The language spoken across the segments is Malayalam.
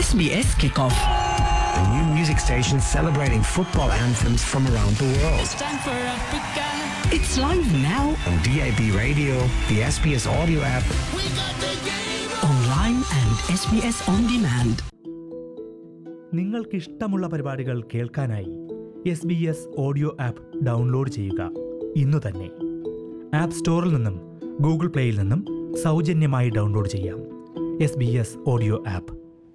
SBS Kickoff. a new music station celebrating football anthems from around the world. It's live now, On DAB radio, the SBS audio app, online and SBS On Demand. നിങ്ങൾക്കിഷ്ടമുള്ള പരിപാടികൾ കേൾക്കാനായി S B S audio app download ചെയ്യുക ഇന്നു തന്നെ ആപ്പ് സ്റ്റോറിൽ നിന്നും ഗൂഗിൾ പ്ലേയിൽ നിന്നും സൗജന്യമായി ഡൗൺലോഡ് ചെയ്യാം S B S audio app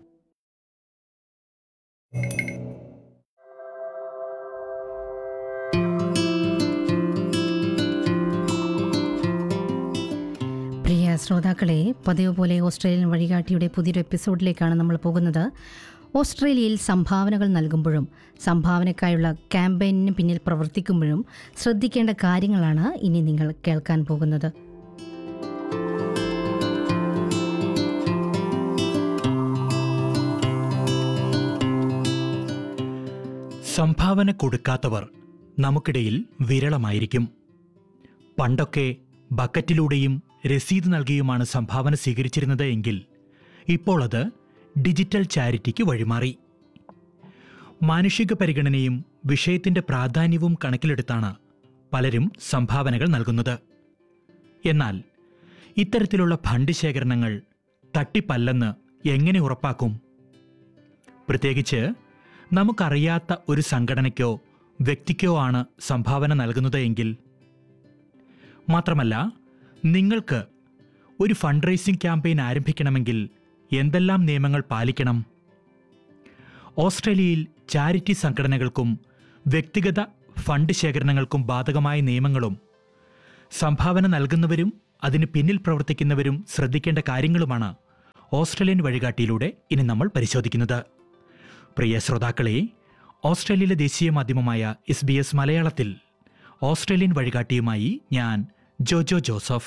പ്രിയ ശ്രോതാക്കളെ പതിവ് പോലെ ഓസ്ട്രേലിയൻ വഴികാട്ടിയുടെ പുതിയൊരു എപ്പിസോഡിലേക്കാണ് നമ്മൾ പോകുന്നത് ഓസ്ട്രേലിയയിൽ സംഭാവനകൾ നൽകുമ്പോഴും സംഭാവനയ്ക്കായുള്ള ക്യാമ്പയിനിന് പിന്നിൽ പ്രവർത്തിക്കുമ്പോഴും ശ്രദ്ധിക്കേണ്ട കാര്യങ്ങളാണ് ഇനി നിങ്ങൾ കേൾക്കാൻ പോകുന്നത് സംഭാവന കൊടുക്കാത്തവർ നമുക്കിടയിൽ വിരളമായിരിക്കും പണ്ടൊക്കെ ബക്കറ്റിലൂടെയും രസീത് നൽകിയുമാണ് സംഭാവന സ്വീകരിച്ചിരുന്നത് എങ്കിൽ ഇപ്പോൾ അത് ഡിജിറ്റൽ ചാരിറ്റിക്ക് വഴിമാറി മാനുഷിക പരിഗണനയും വിഷയത്തിന്റെ പ്രാധാന്യവും കണക്കിലെടുത്താണ് പലരും സംഭാവനകൾ നൽകുന്നത് എന്നാൽ ഇത്തരത്തിലുള്ള ഫണ്ട് ശേഖരണങ്ങൾ തട്ടിപ്പല്ലെന്ന് എങ്ങനെ ഉറപ്പാക്കും പ്രത്യേകിച്ച് നമുക്കറിയാത്ത ഒരു സംഘടനയ്ക്കോ വ്യക്തിക്കോ ആണ് സംഭാവന നൽകുന്നത് എങ്കിൽ മാത്രമല്ല നിങ്ങൾക്ക് ഒരു ഫണ്ട് റേസിംഗ് ക്യാമ്പയിൻ ആരംഭിക്കണമെങ്കിൽ എന്തെല്ലാം നിയമങ്ങൾ പാലിക്കണം ഓസ്ട്രേലിയയിൽ ചാരിറ്റി സംഘടനകൾക്കും വ്യക്തിഗത ഫണ്ട് ശേഖരണങ്ങൾക്കും ബാധകമായ നിയമങ്ങളും സംഭാവന നൽകുന്നവരും അതിന് പിന്നിൽ പ്രവർത്തിക്കുന്നവരും ശ്രദ്ധിക്കേണ്ട കാര്യങ്ങളുമാണ് ഓസ്ട്രേലിയൻ വഴികാട്ടിയിലൂടെ ഇനി നമ്മൾ പരിശോധിക്കുന്നത് പ്രിയ ശ്രോതാക്കളെ ഓസ്ട്രേലിയയിലെ ദേശീയ മാധ്യമമായ എസ് ബി എസ് മലയാളത്തിൽ ഓസ്ട്രേലിയൻ വഴികാട്ടിയുമായി ഞാൻ ജോജോ ജോസഫ്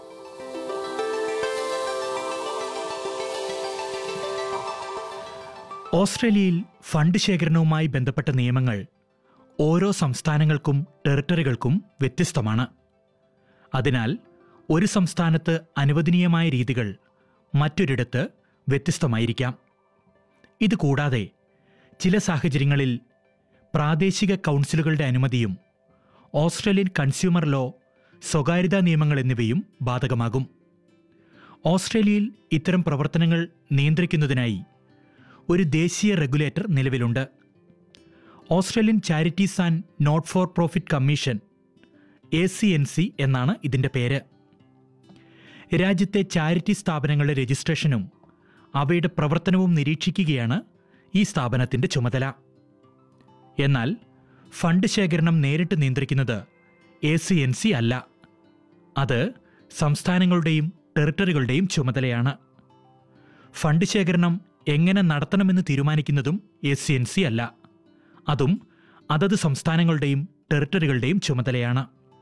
ഓസ്ട്രേലിയയിൽ ഫണ്ട് ശേഖരണവുമായി ബന്ധപ്പെട്ട നിയമങ്ങൾ ഓരോ സംസ്ഥാനങ്ങൾക്കും ടെറിട്ടറികൾക്കും വ്യത്യസ്തമാണ് അതിനാൽ ഒരു സംസ്ഥാനത്ത് അനുവദനീയമായ രീതികൾ മറ്റൊരിടത്ത് വ്യത്യസ്തമായിരിക്കാം ഇത് കൂടാതെ ചില സാഹചര്യങ്ങളിൽ പ്രാദേശിക കൗൺസിലുകളുടെ അനുമതിയും ഓസ്ട്രേലിയൻ കൺസ്യൂമർ ലോ സ്വകാര്യതാ നിയമങ്ങൾ എന്നിവയും ബാധകമാകും ഓസ്ട്രേലിയയിൽ ഇത്തരം പ്രവർത്തനങ്ങൾ നിയന്ത്രിക്കുന്നതിനായി ഒരു ദേശീയ റെഗുലേറ്റർ നിലവിലുണ്ട് Australian charities and not for profit commission A C N C എന്നാണ് ഇതിൻ്റെ പേര് രാജ്യത്തെ ചാരിറ്റി സ്ഥാപനങ്ങളുടെ രജിസ്ട്രേഷനും അവയുടെ പ്രവർത്തനവും നിരീക്ഷിക്കുകയാണ് ഈ സ്ഥാപനത്തിൻ്റെ ചുമതല എന്നാൽ ഫണ്ട് ശേഖരണം നേരിട്ട് നിയന്ത്രിക്കുന്നത് എ സി എൻ സി അല്ല അത് സംസ്ഥാനങ്ങളുടെയും ടെറിട്ടറികളുടെയും ചുമതലയാണ് ഫണ്ട് ശേഖരണം എങ്ങനെ നടത്തണമെന്ന് തീരുമാനിക്കുന്നതും എ സി എൻ സി അല്ല അതും അതത് സംസ്ഥാനങ്ങളുടെയും ടെറിട്ടറികളുടെയും ചുമതലയാണ്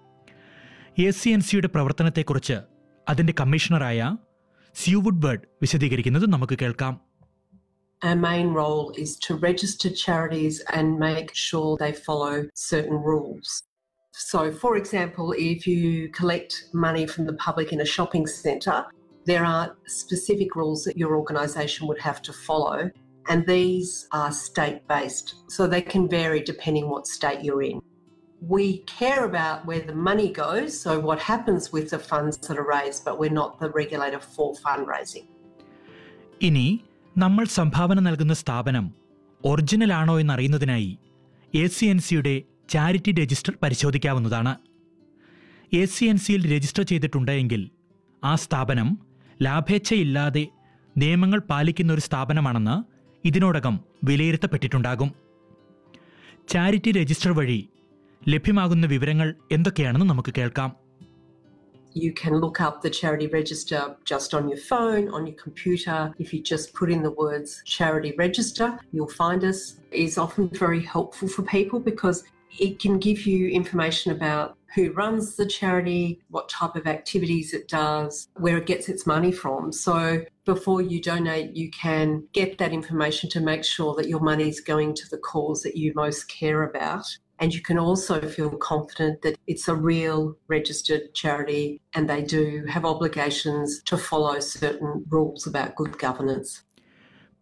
എ സി എൻ സിയുടെ പ്രവർത്തനത്തെക്കുറിച്ച് അതിൻ്റെ കമ്മീഷണറായ സ്യൂവുഡ് ബേർഡ് വിശദീകരിക്കുന്നത് നമുക്ക് കേൾക്കാം Our main role is to register charities and make sure they follow certain rules. So, for example, if you collect money from the public in a shopping centre, there are specific rules that your organisation would have to follow, and these are state based. So, they can vary depending what state you're in. We care about where the money goes, so what happens with the funds that are raised, but we're not the regulator for fundraising. ഇനി നമ്മൾ സംഭാവന നൽകുന്ന സ്ഥാപനം ഒറിജിനൽ ആണോ എന്നറിയുന്നതിനായി എ സി എൻ സിയുടെ ചാരിറ്റി രജിസ്റ്റർ പരിശോധിക്കാവുന്നതാണ് എ സി എൻ സിയിൽ രജിസ്റ്റർ ചെയ്തിട്ടുണ്ട് എങ്കിൽ ആ സ്ഥാപനം ലാഭേച്ഛയില്ലാതെ നിയമങ്ങൾ പാലിക്കുന്ന ഒരു സ്ഥാപനമാണെന്ന് ഇതിനോടകം വിലയിരുത്തപ്പെട്ടിട്ടുണ്ടാകും ചാരിറ്റി രജിസ്റ്റർ വഴി ലഭ്യമാകുന്ന വിവരങ്ങൾ എന്തൊക്കെയാണെന്ന് നമുക്ക് കേൾക്കാം You can look up the charity register just on your phone, on your computer. If you just put in the words charity register, you'll find us. It's often very helpful for people because it can give you information about who runs the charity, what type of activities it does, where it gets its money from. So before you donate, you can get that information to make sure that your money is going to the cause that you most care about. And you can also feel confident that it's a real registered charity and they do have obligations to follow certain rules about good governance.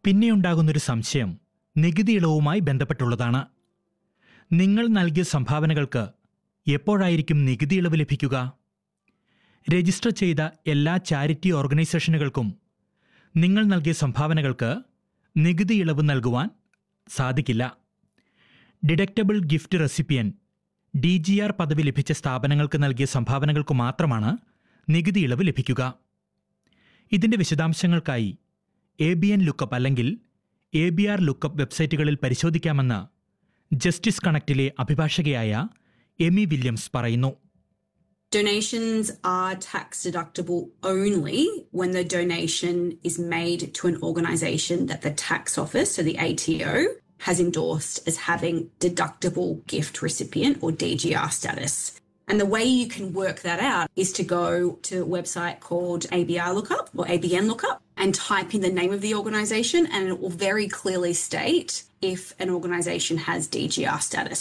പിന്നെയുണ്ടാകുന്നൊരു സംശയം നികുതി ഇളവുമായി ബന്ധപ്പെട്ടുള്ളതാണ് നിങ്ങൾ നൽകിയ സംഭാവനകൾക്ക് എപ്പോഴായിരിക്കും നികുതി ഇളവ് ലഭിക്കുക രജിസ്റ്റർ ചെയ്ത എല്ലാ ചാരിറ്റി ഓർഗനൈസേഷനുകൾക്കും നിങ്ങൾ നൽകിയ സംഭാവനകൾക്ക് നികുതി ഇളവ് നൽകുവാൻ സാധിക്കില്ല deductible gift recipient D G R പദവി ലഭിച്ച സ്ഥാപനങ്ങൾക്ക് നൽകിയ സംഭാവനകൾക്ക് മാത്രമാണ് നികുതി ഇളവ് ലഭിക്കുക ഇതിന്റെ വിശദാംശങ്ങൾക്കായി എ ബി എൻ ലുക്കപ്പ് അല്ലെങ്കിൽ എ ബി ആർ ലുക്കപ്പ് വെബ്സൈറ്റുകളിൽ പരിശോധിക്കാമെന്ന് ജസ്റ്റിസ് കണക്റ്റിലെ അഭിഭാഷകയായ എമി വില്യംസ് പറയുന്നു Donations are tax deductible only when the donation is made to an organisation that the tax office, so the ATO, has endorsed as having deductible gift recipient or DGR status. And the way you can work that out is to go to a website called ABR Lookup or ABN Lookup and type in the name of the organisation, and it will very clearly state if an organisation has DGR status.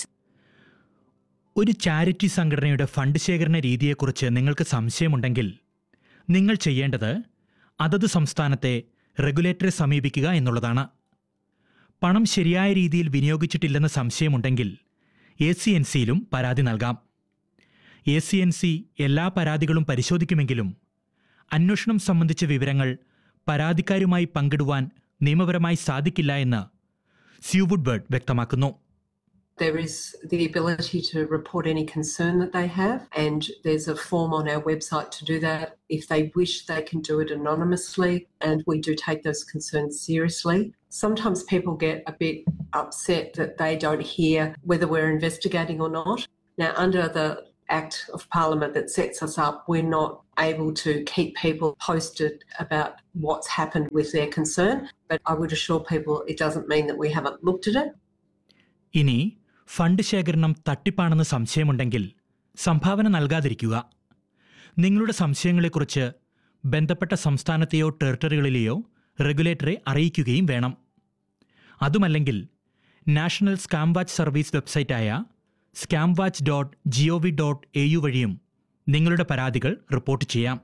ഒരു ചാരിറ്റി സംഘടനയുടെ ഫണ്ട് ശേഖരണ രീതിയെക്കുറിച്ച് നിങ്ങൾക്ക് സംശയമുണ്ടെങ്കിൽ നിങ്ങൾ ചെയ്യേണ്ടത് അതത് സംസ്ഥാനത്തെ റെഗുലേറ്ററെ സമീപിക്കുക എന്നുള്ളതാണ് പണം ശരിയായ രീതിയിൽ വിനിയോഗിച്ചിട്ടില്ലെന്ന് സംശയമുണ്ടെങ്കിൽ എ സി എൻ സിയിലും പരാതി നൽകാം എ സി എൻ സി എല്ലാ പരാതികളും പരിശോധിക്കുമെങ്കിലും അന്വേഷണം സംബന്ധിച്ച വിവരങ്ങൾ പരാതിക്കാരുമായി പങ്കിടുവാൻ നിയമപരമായി സാധിക്കില്ല എന്ന് സ്യൂവുഡ് ബേർഡ് വ്യക്തമാക്കുന്നു There is the ability to report any concern that they have, and there's a form on our website to do that. If they wish, they can do it anonymously, and we do take those concerns seriously. Sometimes people get a bit upset that they don't hear whether we're investigating or not. Now, under the Act of Parliament that sets us up, we're not able to keep people posted about what's happened with their concern, but I would assure people it doesn't mean that we haven't looked at it. ഇനി ഫണ്ട് ശേഖരണം തട്ടിപ്പാണെന്ന് സംശയമുണ്ടെങ്കിൽ സംഭാവന നൽകാതിരിക്കുക നിങ്ങളുടെ സംശയങ്ങളെക്കുറിച്ച് ബന്ധപ്പെട്ട സംസ്ഥാനത്തെയോ ടെറിട്ടറികളിലെയോ റെഗുലേറ്ററെ അറിയിക്കുകയും വേണം അതുമല്ലെങ്കിൽ നാഷണൽ സ്കാം വാച്ച് സർവീസ് വെബ്സൈറ്റായ scam watch dot G O V dot A U വഴിയും നിങ്ങളുടെ പരാതികൾ റിപ്പോർട്ട് ചെയ്യാം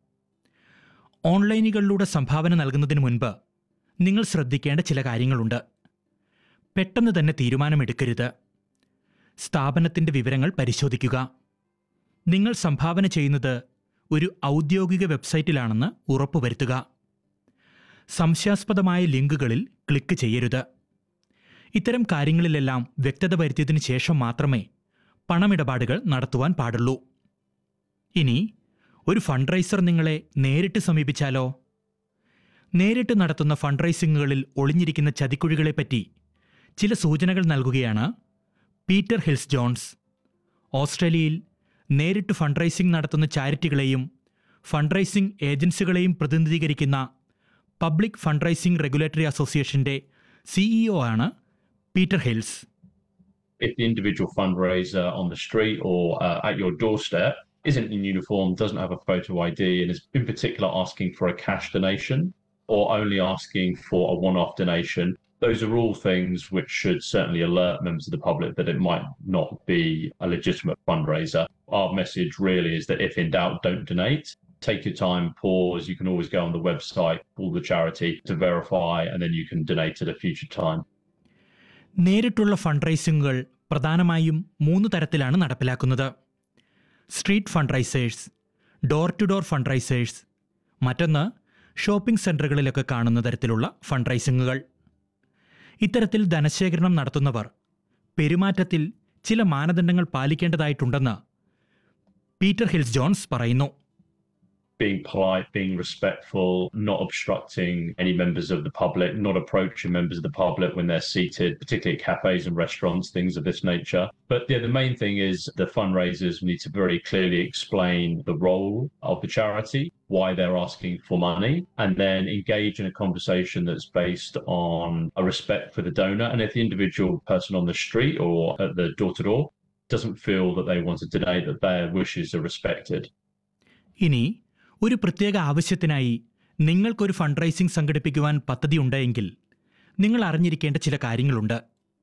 ഓൺലൈനുകളിലൂടെ സംഭാവന നൽകുന്നതിന് മുൻപ് നിങ്ങൾ ശ്രദ്ധിക്കേണ്ട ചില കാര്യങ്ങളുണ്ട് പെട്ടെന്ന് തന്നെ തീരുമാനമെടുക്കരുത് സ്ഥാപനത്തിൻ്റെ വിവരങ്ങൾ പരിശോധിക്കുക നിങ്ങൾ സംഭാവന ചെയ്യുന്നത് ഒരു ഔദ്യോഗിക വെബ്സൈറ്റിലാണെന്ന് ഉറപ്പുവരുത്തുക സംശയാസ്പദമായ ലിങ്കുകളിൽ ക്ലിക്ക് ചെയ്യരുത് ഇത്തരം കാര്യങ്ങളിലെല്ലാം വ്യക്തത വരുത്തിയതിനു ശേഷം മാത്രമേ പണമിടപാടുകൾ നടത്തുവാൻ പാടുള്ളൂ ഇനി ഒരു ഫണ്ട് റൈസർ നിങ്ങളെ നേരിട്ട് സമീപിച്ചാലോ നേരിട്ട് നടത്തുന്ന ഫണ്ട് റൈസിങ്ങുകളിൽ ഒളിഞ്ഞിരിക്കുന്ന ചതിക്കുഴികളെപ്പറ്റി ചില സൂചനകൾ നൽകുകയാണ് പീറ്റർ ഹിൽസ് ജോൺസ് ഓസ്ട്രേലിയയിൽ നേരിട്ട് ഫണ്ട് റൈസിംഗ് നടത്തുന്ന ചാരിറ്റികളെയും ഫണ്ട് റൈസിംഗ് ഏജൻസികളെയും പ്രതിനിധീകരിക്കുന്ന പബ്ലിക് ഫണ്ട് റൈസിംഗ് റെഗുലേറ്ററി അസോസിയേഷന്റെ സിഇഒ ആണ് Peter Hills if the individual fundraiser on the street or uh, at your doorstep isn't in uniform, doesn't have a photo ID, and is in particular asking for a cash donation or only asking for a one off donation, those are all things which should certainly alert members of the public that it might not be a legitimate fundraiser. Our message really is that if in doubt, don't donate. Take your time, pause. You can always go on the website, call the charity to verify, and then you can donate at a future time. നേരിട്ടുള്ള ഫണ്ട് റൈസിങ്ങുകൾ പ്രധാനമായും മൂന്ന് തരത്തിലാണ് നടപ്പിലാക്കുന്നത് street fund raisers door to door fund raisers മറ്റൊന്ന് ഷോപ്പിംഗ് സെന്ററുകളിലൊക്കെ കാണുന്ന തരത്തിലുള്ള ഫണ്ട് റൈസിങ്ങുകൾ ഇത്തരത്തിൽ ധനശേഖരണം നടത്തുന്നവർ പെരുമാറ്റത്തിൽ ചില മാനദണ്ഡങ്ങൾ പാലിക്കേണ്ടതായിട്ടുണ്ടെന്ന് പീറ്റർ ഹിൽസ് ജോൺസ് പറയുന്നു being polite, being respectful, not obstructing any members of the public, not approaching members of the public when they're seated, particularly at cafes and restaurants, things of this nature. But yeah, the main thing is the fundraisers need to very clearly explain the role of the charity, why they're asking for money, and then engage in a conversation that's based on a respect for the donor. And if the individual person on the street or at the door to door doesn't feel that they want to donate, that their wishes are respected. ഇനി ഒരു പ്രത്യേക ആവശ്യത്തിനായി നിങ്ങൾക്കൊരു ഫണ്ട് റൈസിംഗ് സംഘടിപ്പിക്കുവാൻ പദ്ധതിയുണ്ടെങ്കിൽ നിങ്ങൾ അറിഞ്ഞിരിക്കേണ്ട ചില കാര്യങ്ങളുണ്ട്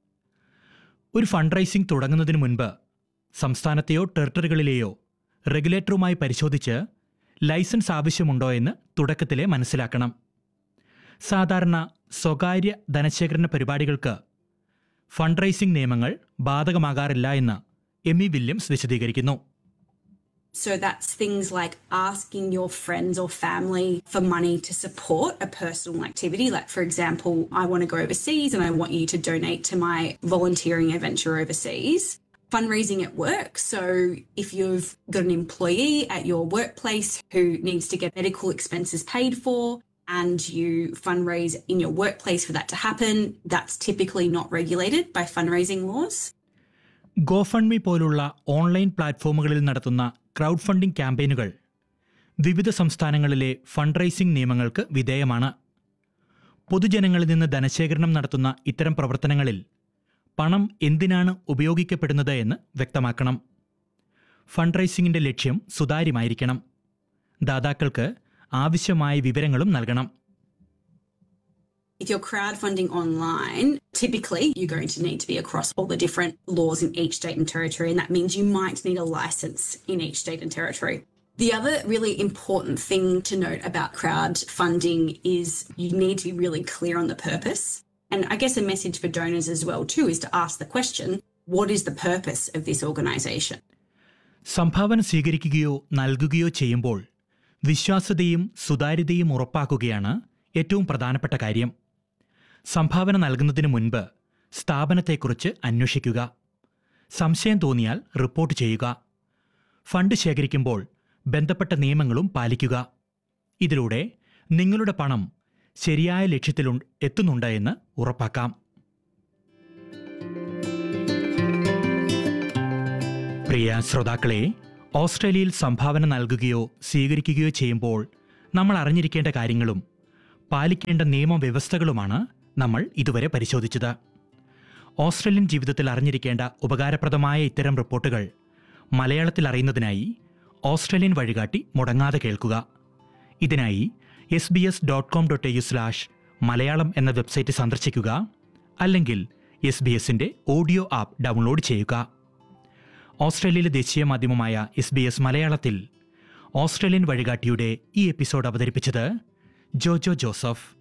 ഒരു ഫണ്ട് റൈസിംഗ് തുടങ്ങുന്നതിന് മുൻപ് സംസ്ഥാനത്തെയോ ടെറിട്ടറികളിലെയോ റെഗുലേറ്ററുമായി പരിശോധിച്ച് ലൈസൻസ് ആവശ്യമുണ്ടോ എന്ന് തുടക്കത്തിലെ മനസ്സിലാക്കണം സാധാരണ സ്വകാര്യ ധനശേഖരണ പരിപാടികൾക്ക് ഫണ്ട് റൈസിംഗ് നിയമങ്ങൾ ബാധകമാകാറില്ല എന്ന് എമ്മി വില്യംസ് വിശദീകരിക്കുന്നു So that's things like asking your friends or family for money to support a personal activity. Like, for example, I want to go overseas and I want you to donate to my volunteering adventure overseas. Fundraising at work. So, if you've got an employee at your workplace who needs to get medical expenses paid for, and you fundraise in your workplace for that to happen, that's typically not regulated by fundraising laws. GoFundMe പോലുള്ള ഓൺലൈൻ പ്ലാറ്റ്ഫോമുകളിൽ നടത്തുന്ന ക്രൗഡ് ഫണ്ടിംഗ് ക്യാമ്പയിനുകൾ വിവിധ സംസ്ഥാനങ്ങളിലെ ഫണ്ട് റൈസിംഗ് നിയമങ്ങൾക്ക് വിധേയമാണ് പൊതുജനങ്ങളിൽ നിന്ന് ധനശേഖരണം നടത്തുന്ന ഇത്തരം പ്രവർത്തനങ്ങളിൽ പണം എന്തിനാണ് ഉപയോഗിക്കപ്പെടുന്നത് എന്ന് വ്യക്തമാക്കണം ഫണ്ട് റൈസിംഗിന്റെ ലക്ഷ്യം സുതാര്യമായിരിക്കണം ദാതാക്കൾക്ക് ആവശ്യമായ വിവരങ്ങളും നൽകണം If you're crowdfunding online, typically you're going to need to be across all the different laws in each state and territory, and that means you might need a license in each state and territory. The other really important thing to note about crowdfunding is you need to be really clear on the purpose. And I guess a message for donors as well too is to ask the question, what is the purpose of this organisation? സംഭാവന സ്വീകരിക്കുകയോ നൽകുകയോ ചെയ്യുമ്പോൾ വിശ്വാസ്യതയും സുതാര്യതയും ഉറപ്പാക്കുകയാണ് ഏറ്റവും പ്രധാനപ്പെട്ട കാര്യം സംഭാവന നൽകുന്നതിന് മുൻപ് സ്ഥാപനത്തെക്കുറിച്ച് അന്വേഷിക്കുക സംശയം തോന്നിയാൽ റിപ്പോർട്ട് ചെയ്യുക ഫണ്ട് ശേഖരിക്കുമ്പോൾ ബന്ധപ്പെട്ട നിയമങ്ങളും പാലിക്കുക ഇതിലൂടെ നിങ്ങളുടെ പണം ശരിയായ ലക്ഷ്യത്തിൽ എത്തുന്നുണ്ട് എന്ന് ഉറപ്പാക്കാം പ്രിയ ശ്രോതാക്കളെ ഓസ്ട്രേലിയയിൽ സംഭാവന നൽകുകയോ സ്വീകരിക്കുകയോ ചെയ്യുമ്പോൾ നമ്മൾ അറിഞ്ഞിരിക്കേണ്ട കാര്യങ്ങളും പാലിക്കേണ്ട നിയമവ്യവസ്ഥകളുമാണ് നമ്മൾ ഇതുവരെ പരിശോധിച്ചത് ഓസ്ട്രേലിയൻ ജീവിതത്തിൽ അറിഞ്ഞിരിക്കേണ്ട ഉപകാരപ്രദമായ ഇത്തരം റിപ്പോർട്ടുകൾ മലയാളത്തിൽ അറിയുന്നതിനായി ഓസ്ട്രേലിയൻ വഴികാട്ടി മുടങ്ങാതെ കേൾക്കുക ഇതിനായി S B S dot com dot A slash Malayalam എന്ന വെബ്സൈറ്റ് സന്ദർശിക്കുക അല്ലെങ്കിൽ എസ് ബി എസിൻ്റെ ഓഡിയോ ആപ്പ് ഡൗൺലോഡ് ചെയ്യുക ഓസ്ട്രേലിയയിലെ ദേശീയ മാധ്യമമായ എസ് ബി എസ് മലയാളത്തിൽ ഓസ്ട്രേലിയൻ വഴികാട്ടിയുടെ ഈ എപ്പിസോഡ് അവതരിപ്പിച്ചത് ജോജോ ജോസഫ്